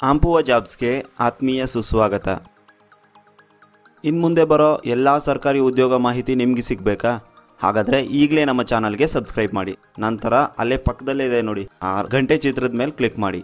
ಆಂಪುವ ಜಾಬ್ಸ್ಗೆ ಆತ್ಮೀಯ ಸುಸ್ವಾಗತ ಇನ್ನು ಮುಂದೆ ಬರೋ ಎಲ್ಲ ಸರ್ಕಾರಿ ಉದ್ಯೋಗ ಮಾಹಿತಿ ನಿಮಗೆ ಸಿಗಬೇಕಾ ಹಾಗಾದರೆ ಈಗಲೇ ನಮ್ಮ ಚಾನಲ್ಗೆ ಸಬ್ಸ್ಕ್ರೈಬ್ ಮಾಡಿ ನಂತರ ಅಲ್ಲೇ ಪಕ್ಕದಲ್ಲೇ ಇದೆ ನೋಡಿ ಆ ಗಂಟೆ ಚಿತ್ರದ ಮೇಲೆ ಕ್ಲಿಕ್ ಮಾಡಿ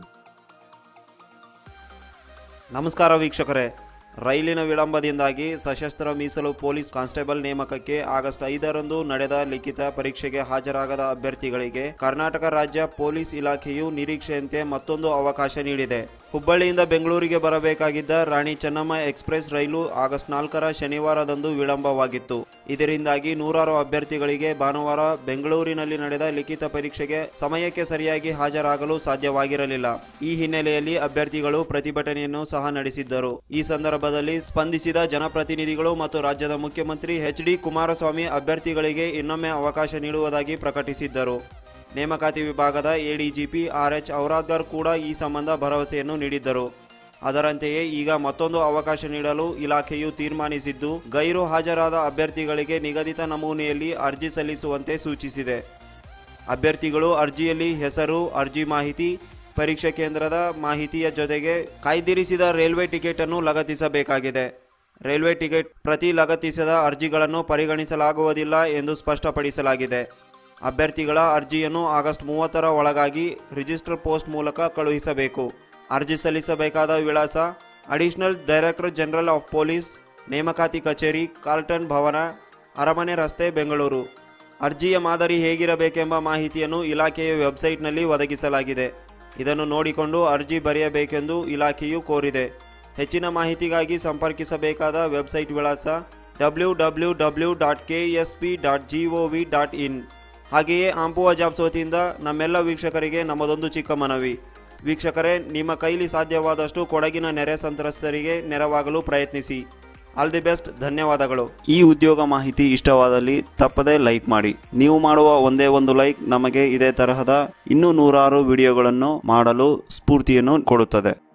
ನಮಸ್ಕಾರ ವೀಕ್ಷಕರೇ ರೈಲಿನ ವಿಳಂಬದಿಂದಾಗಿ ಸಶಸ್ತ್ರ ಮೀಸಲು ಪೊಲೀಸ್ ಕಾನ್ಸ್ಟೇಬಲ್ ನೇಮಕಕ್ಕೆ ಆಗಸ್ಟ್ ಐದರಂದು ನಡೆದ ಲಿಖಿತ ಪರೀಕ್ಷೆಗೆ ಹಾಜರಾಗದ ಅಭ್ಯರ್ಥಿಗಳಿಗೆ ಕರ್ನಾಟಕ ರಾಜ್ಯ ಪೊಲೀಸ್ ಇಲಾಖೆಯು ನಿರೀಕ್ಷೆಯಂತೆ ಮತ್ತೊಂದು ಅವಕಾಶ ನೀಡಿದೆ ಹುಬ್ಬಳ್ಳಿಯಿಂದ ಬೆಂಗಳೂರಿಗೆ ಬರಬೇಕಾಗಿದ್ದ ರಾಣಿ ಚೆನ್ನಮ್ಮ ಎಕ್ಸ್ಪ್ರೆಸ್ ರೈಲು ಆಗಸ್ಟ್ ನಾಲ್ಕರ ಶನಿವಾರದಂದು ವಿಳಂಬವಾಗಿತ್ತು ಇದರಿಂದಾಗಿ ನೂರಾರು ಅಭ್ಯರ್ಥಿಗಳಿಗೆ ಭಾನುವಾರ ಬೆಂಗಳೂರಿನಲ್ಲಿ ನಡೆದ ಲಿಖಿತ ಪರೀಕ್ಷೆಗೆ ಸಮಯಕ್ಕೆ ಸರಿಯಾಗಿ ಹಾಜರಾಗಲು ಸಾಧ್ಯವಾಗಿರಲಿಲ್ಲ ಈ ಹಿನ್ನೆಲೆಯಲ್ಲಿ ಅಭ್ಯರ್ಥಿಗಳು ಪ್ರತಿಭಟನೆಯನ್ನು ಸಹ ನಡೆಸಿದ್ದರು ಈ ಸಂದರ್ಭದಲ್ಲಿ ಸ್ಪಂದಿಸಿದ ಜನಪ್ರತಿನಿಧಿಗಳು ಮತ್ತು ರಾಜ್ಯದ ಮುಖ್ಯಮಂತ್ರಿ ಎಚ್ ಡಿ ಕುಮಾರಸ್ವಾಮಿ ಅಭ್ಯರ್ಥಿಗಳಿಗೆ ಇನ್ನೊಮ್ಮೆ ಅವಕಾಶ ನೀಡುವುದಾಗಿ ಪ್ರಕಟಿಸಿದ್ದರು ನೇಮಕಾತಿ ವಿಭಾಗದ ಎಡಿಜಿಪಿ ಆರ್ ಎಚ್ ಔರಾದ್ಕರ್ ಕೂಡ ಈ ಸಂಬಂಧ ಭರವಸೆಯನ್ನು ನೀಡಿದ್ದರು ಅದರಂತೆಯೇ ಈಗ ಮತ್ತೊಂದು ಅವಕಾಶ ನೀಡಲು ಇಲಾಖೆಯು ತೀರ್ಮಾನಿಸಿದ್ದು ಗೈರು ಹಾಜರಾದ ಅಭ್ಯರ್ಥಿಗಳಿಗೆ ನಿಗದಿತ ನಮೂನೆಯಲ್ಲಿ ಅರ್ಜಿ ಸಲ್ಲಿಸುವಂತೆ ಸೂಚಿಸಿದೆ ಅಭ್ಯರ್ಥಿಗಳು ಅರ್ಜಿಯಲ್ಲಿ ಹೆಸರು ಅರ್ಜಿ ಮಾಹಿತಿ ಪರೀಕ್ಷಾ ಕೇಂದ್ರದ ಮಾಹಿತಿಯ ಜೊತೆಗೆ ಕಾಯ್ದಿರಿಸಿದ ರೈಲ್ವೆ ಟಿಕೆಟ್ ಅನ್ನು ಲಗತ್ತಿಸಬೇಕಾಗಿದೆ ರೈಲ್ವೆ ಟಿಕೆಟ್ ಪ್ರತಿ ಲಗತ್ತಿಸದ ಅರ್ಜಿಗಳನ್ನು ಪರಿಗಣಿಸಲಾಗುವುದಿಲ್ಲ ಎಂದು ಸ್ಪಷ್ಟಪಡಿಸಲಾಗಿದೆ ಅಭ್ಯರ್ಥಿಗಳ ಅರ್ಜಿಯನ್ನು ಆಗಸ್ಟ್ ಮೂವತ್ತರ ಒಳಗಾಗಿ ರಿಜಿಸ್ಟರ್ ಪೋಸ್ಟ್ ಮೂಲಕ ಕಳುಹಿಸಬೇಕು ಅರ್ಜಿ ಸಲ್ಲಿಸಬೇಕಾದ ವಿಳಾಸ additional director general of police ನೇಮಕಾತಿ ಕಚೇರಿ ಕಾರ್ಲ್ಟನ್ ಭವನ ಅರಮನೆ ರಸ್ತೆ ಬೆಂಗಳೂರು ಅರ್ಜಿಯ ಮಾದರಿ ಹೇಗಿರಬೇಕೆಂಬ ಮಾಹಿತಿಯನ್ನು ಇಲಾಖೆಯ ವೆಬ್ಸೈಟ್ನಲ್ಲಿ ಒದಗಿಸಲಾಗಿದೆ ಇದನ್ನು ನೋಡಿಕೊಂಡು ಅರ್ಜಿ ಬರೆಯಬೇಕೆಂದು ಇಲಾಖೆಯು ಕೋರಿದೆ ಹೆಚ್ಚಿನ ಮಾಹಿತಿಗಾಗಿ ಸಂಪರ್ಕಿಸಬೇಕಾದ ವೆಬ್ಸೈಟ್ ವಿಳಾಸ W W W dot K S P dot G O V dot in ಹಾಗೆಯೇ ಆಂಪುವ ಜಾಬ್ಸ್ ವತಿಯಿಂದ ನಮ್ಮೆಲ್ಲ ವೀಕ್ಷಕರಿಗೆ ನಮ್ಮದೊಂದು ಚಿಕ್ಕ ಮನವಿ ವೀಕ್ಷಕರೇ ನಿಮ್ಮ ಕೈಲಿ ಸಾಧ್ಯವಾದಷ್ಟು ಕೊಡಗಿನ ನೆರೆ ಸಂತ್ರಸ್ತರಿಗೆ ನೆರವಾಗಲು ಪ್ರಯತ್ನಿಸಿ ಆಲ್ ದಿ ಬೆಸ್ಟ್ ಧನ್ಯವಾದಗಳು ಈ ಉದ್ಯೋಗ ಮಾಹಿತಿ ಇಷ್ಟವಾದಲ್ಲಿ ತಪ್ಪದೇ ಲೈಕ್ ಮಾಡಿ ನೀವು ಮಾಡುವ ಒಂದೇ ಒಂದು ಲೈಕ್ ನಮಗೆ ಇದೇ ತರಹದ ಇನ್ನೂ ನೂರಾರು ವಿಡಿಯೋಗಳನ್ನು ಮಾಡಲು ಸ್ಫೂರ್ತಿಯನ್ನು ಕೊಡುತ್ತದೆ